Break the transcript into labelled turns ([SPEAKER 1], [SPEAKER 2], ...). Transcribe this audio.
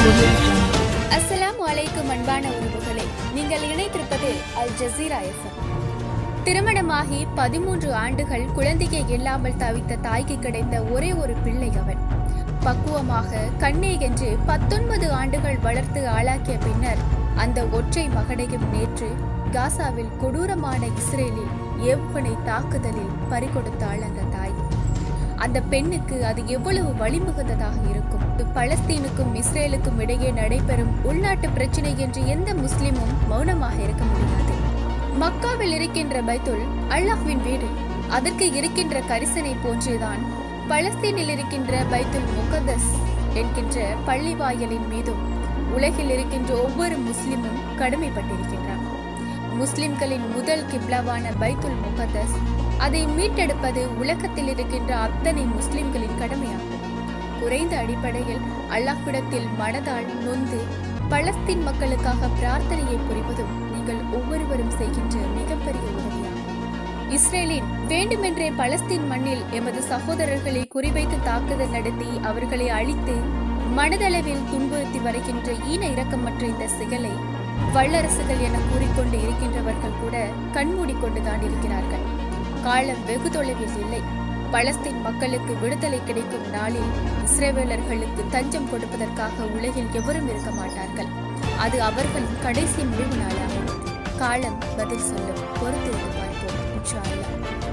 [SPEAKER 1] அஸ்ஸலாமு அலைக்கும் அன்பான உறவுகளே நீங்கள் இணைத்திருப்பது அல் ஜசீரா எஃப்எம் திருமணமாகி பதிமூன்று ஆண்டுகள் குழந்தையை இல்லாமல் தவித்த தாய்க்கு கிடைத்த ஒரே ஒரு பிள்ளை அவன் பக்குவமாக கண்ணே என்று பத்தொன்பது ஆண்டுகள் வளர்த்து ஆளாக்கிய பின்னர் அந்த ஒற்றை மகனையும் நேற்று காசாவில் கொடூரமான இஸ்ரேலில் ஏவுகணை தாக்குதலில் பறிகொடுத்தாள் அந்த தாய் அந்த பெண்ணுக்கு அது எவ்வளவு வழிமுகந்ததாக இருக்கும் இது பலஸ்தீனுக்கும் இஸ்ரேலுக்கும் இடையே நடைபெறும் உள்நாட்டு பிரச்சனை என்று எந்த முஸ்லிமும் மௌனமாக இருக்க முடியாது மக்காவில் இருக்கின்ற பைத்துல் அல்லாஹ்வின் வீடு அதற்கு இருக்கின்ற கரிசனை போன்றுதான் பலஸ்தீனில் இருக்கின்ற பைத்துல் முகதஸ் என்கின்ற பள்ளி வாயலின் மீதும் உலகில் இருக்கின்ற ஒவ்வொரு முஸ்லிமும் கடமைப்பட்டிருக்கின்றார் முஸ்லிம்களின் முதல் கிப்லாவான பைத்துல் முகதஸ் அதை மீட்டெடுப்பது உலகத்தில் இருக்கின்ற அத்தனை முஸ்லிம்களின் கடமையாகும் குறைந்த அடிப்படையில் அல்லாஹ்விடத்தில் மனதால் நொந்து பலஸ்தீன் மக்களுக்காக பிரார்த்தனையை புரிவதும் நீங்கள் ஒவ்வொருவரும் செய்கின்ற மிகப்பெரிய உதவியாகும் இஸ்ரேலின் வேண்டுமென்றே பலஸ்தீன் மண்ணில் எமது சகோதரர்களை குறிவைத்து தாக்குதல் நடத்தி அவர்களை அழித்து மனதளவில் துன்புறுத்தி வருகின்ற ஈன இரக்கமற்ற இந்த செயலை வல்லரசுகள் என கூறிக்கொண்டு இருக்கின்றவர்கள் கூட கண்மூடிக்கொண்டுதான் இருக்கிறார்கள் காலம் வெகு தொலைவில் இல்லை பலஸ்தீன் மக்களுக்கு விடுதலை கிடைக்கும் நாளில் இஸ்ரேவேலர்களுக்கு தஞ்சம் கொடுப்பதற்காக உலகில் எவரும் இருக்க மாட்டார்கள் அது அவர்களின் கடைசி முடிவு நாளாகும் காலம் பதில் சொல்லும் பொறுத்திருந்து பார்ப்போம் இன்ஷா அல்லாஹ்